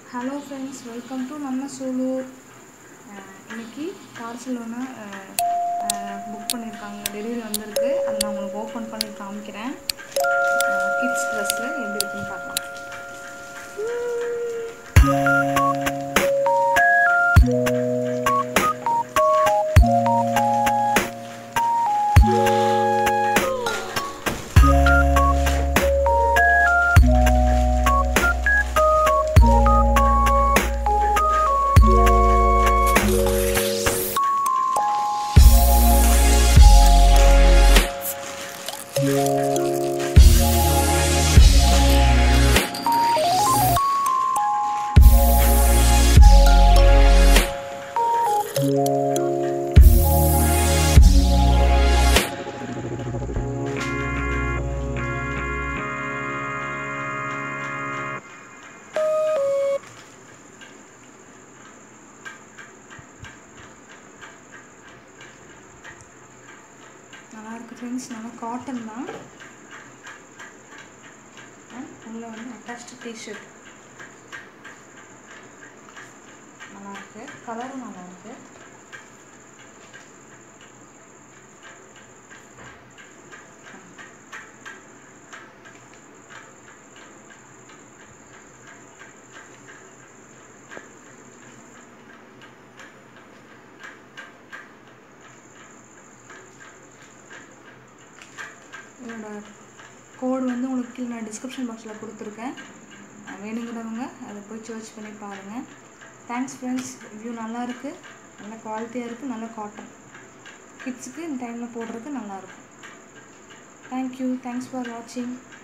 hello friends welcome to நம்ம சூலூர் இன்னைக்கு parcel ஒன்று புக் பண்ணியிருக்காங்க டெலிவரி வந்திருக்கு அதை நான் உங்களுக்கு ஓப்பன் பண்ணி காமிக்கிறேன் கிட்ஸ் ட்ரெஸ்ஸு எப்படி இருக்குன்னு பார்க்கலாம் நல்லா இருக்கு ஃப்ரெண்ட்ஸ் நல்லா காட்டன் தான் உள்ளே வந்து அட்டாச்டு டிஷர்ட் நல்லா இருக்கு கலரும் நல்லா இருக்கு இதோட கோடு வந்து உங்களுக்கு கீழே நான் டிஸ்கிரிப்ஷன் பாக்ஸில் கொடுத்துருக்கேன் அஹ் வேணுங்கிறவங்க அதை போய் சர்ச் பண்ணி பாருங்கள் தேங்க்ஸ் ஃப்ரெண்ட்ஸ் வியூ நல்லா இருக்குது நல்ல குவாலிட்டியாக இருக்குது நல்ல காட்டன் கிட்ஸுக்கு இந்த டைமில் போடுறதுக்கு நல்லாயிருக்கும் தேங்க்யூ தேங்க்ஸ் ஃபார் வாட்சிங்